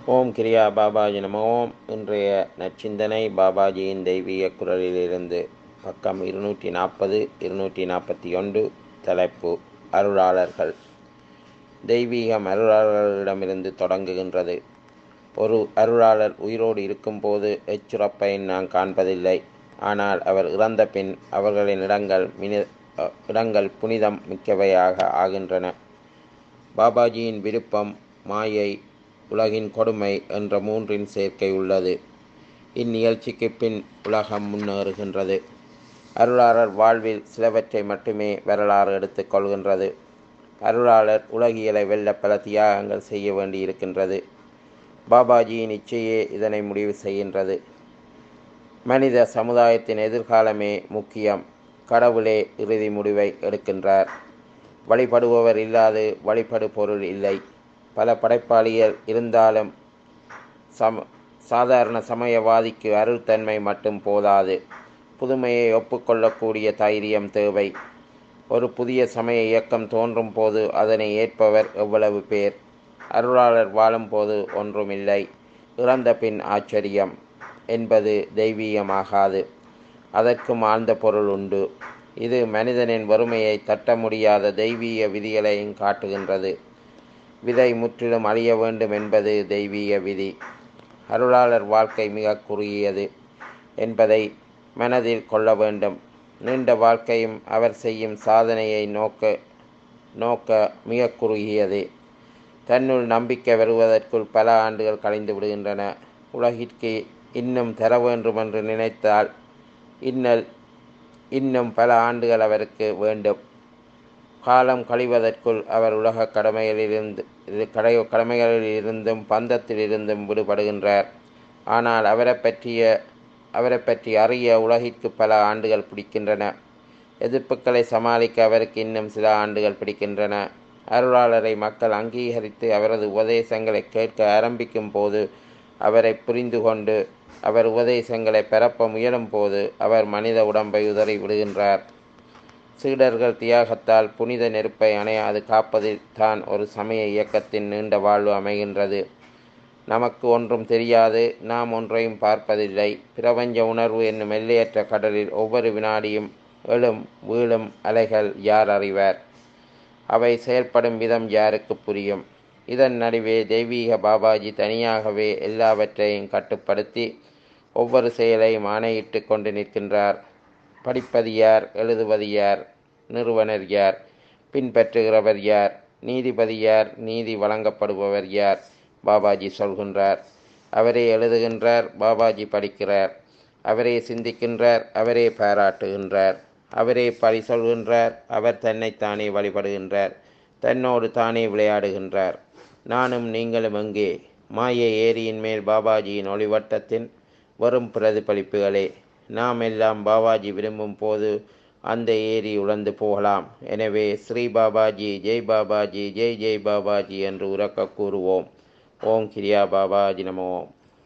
ஓம் கிரியா பாபாஜி நம ஓம் இன்றைய நச்சிந்தனை பாபாஜியின் தெய்வீக குரலிலிருந்து பக்கம் இருநூற்றி நாற்பது இருநூற்றி நாற்பத்தி ஒன்று தலைப்பு அருளாளர்கள் தெய்வீகம் அருளாளர்களிடமிருந்து தொடங்குகின்றது ஒரு அருளாளர் உயிரோடு இருக்கும்போது எச்சுரப்பை நான் காண்பதில்லை ஆனால் அவர் இறந்த பின் அவர்களின் இடங்கள் மினி இடங்கள் புனிதம் மிக்கவையாக ஆகின்றன பாபாஜியின் விருப்பம் மாயை உலகின் கொடுமை என்ற மூன்றின் சேர்க்கை உள்ளது இந்நிகழ்ச்சிக்கு பின் உலகம் முன்னேறுகின்றது அருளாளர் வாழ்வில் சிலவற்றை மட்டுமே வரலாறு எடுத்துக்கொள்கின்றது அருளாளர் உலகியலை வெல்ல பல தியாகங்கள் செய்ய வேண்டியிருக்கின்றது பாபாஜியின் இச்சையே இதனை முடிவு செய்கின்றது மனித சமுதாயத்தின் எதிர்காலமே முக்கியம் கடவுளே இறுதி முடிவை எடுக்கின்றார் வழிபடுபவர் இல்லாது வழிபடு பொருள் இல்லை பல படைப்பாளிகள் இருந்தாலும் சம சாதாரண சமயவாதிக்கு அருள்தன்மை மட்டும் போதாது புதுமையை ஒப்புக்கொள்ளக்கூடிய தைரியம் தேவை ஒரு புதிய சமய இயக்கம் தோன்றும் போது அதனை ஏற்பவர் எவ்வளவு பேர் அருளாளர் வாழும்போது ஒன்றுமில்லை இறந்த பின் ஆச்சரியம் என்பது தெய்வீகமாகாது அதற்கும் ஆழ்ந்த பொருள் உண்டு இது மனிதனின் வறுமையை தட்ட முடியாத தெய்வீக விதிகளையும் காட்டுகின்றது விதை முற்றிலும் அழிய வேண்டும் என்பது தெய்வீக விதி அருளாளர் வாழ்க்கை மிக குறுகியது என்பதை மனதில் கொள்ள வேண்டும் நீண்ட வாழ்க்கையும் அவர் செய்யும் சாதனையை நோக்க நோக்க மிக குறுகியது தன்னுள் நம்பிக்கை வருவதற்குள் பல ஆண்டுகள் கழிந்து விடுகின்றன உலகிற்கு இன்னும் தர வேண்டும் என்று நினைத்தால் இன்னல் இன்னும் பல ஆண்டுகள் அவருக்கு வேண்டும் காலம் கழிவதற்குள் அவர் உலக கடமைகளிலிருந்து கடை கடமைகளிலிருந்தும் பந்தத்திலிருந்தும் விடுபடுகின்றார் ஆனால் அவரை பற்றிய அவரை பற்றி அறிய உலகிற்கு பல ஆண்டுகள் பிடிக்கின்றன எதிர்ப்புகளை சமாளிக்க அவருக்கு இன்னும் சில ஆண்டுகள் பிடிக்கின்றன அருளாளரை மக்கள் அங்கீகரித்து அவரது உபதேசங்களை கேட்க ஆரம்பிக்கும் போது அவரை புரிந்து கொண்டு அவர் உபதேசங்களை பரப்ப முயலும் போது அவர் மனித உடம்பை உதறி விடுகின்றார் சீடர்கள் தியாகத்தால் புனித நெருப்பை அணையாது காப்பதில் தான் ஒரு சமய இயக்கத்தின் நீண்ட வாழ்வு அமைகின்றது நமக்கு ஒன்றும் தெரியாது நாம் ஒன்றையும் பார்ப்பதில்லை பிரபஞ்ச உணர்வு என்னும் எல்லையற்ற கடலில் ஒவ்வொரு வினாடியும் எழும் வீழும் அலைகள் யார் அறிவார் அவை செயல்படும் விதம் யாருக்கு புரியும் இதன் நடுவே தெய்வீக பாபாஜி தனியாகவே எல்லாவற்றையும் கட்டுப்படுத்தி ஒவ்வொரு செயலையும் ஆணையிட்டு கொண்டு நிற்கின்றார் படிப்பது யார் எழுதுவது யார் நிறுவனர் யார் பின்பற்றுகிறவர் யார் நீதிபதி யார் நீதி வழங்கப்படுபவர் யார் பாபாஜி சொல்கின்றார் அவரே எழுதுகின்றார் பாபாஜி படிக்கிறார் அவரே சிந்திக்கின்றார் அவரே பாராட்டுகின்றார் அவரே பழி சொல்கின்றார் அவர் தன்னைத்தானே வழிபடுகின்றார் தன்னோடு தானே விளையாடுகின்றார் நானும் நீங்களும் எங்கே மாய ஏரியின் மேல் பாபாஜியின் ஒளிவட்டத்தின் வரும் பிரதிபலிப்புகளே நாம் எல்லாம் பாபாஜி விரும்பும் போது அந்த ஏரி உழந்து போகலாம் எனவே ஸ்ரீ பாபாஜி ஜெய் பாபாஜி ஜெய் ஜெய் பாபாஜி என்று உறக்க கூறுவோம் ஓம் கிரியா பாபாஜி நமோம்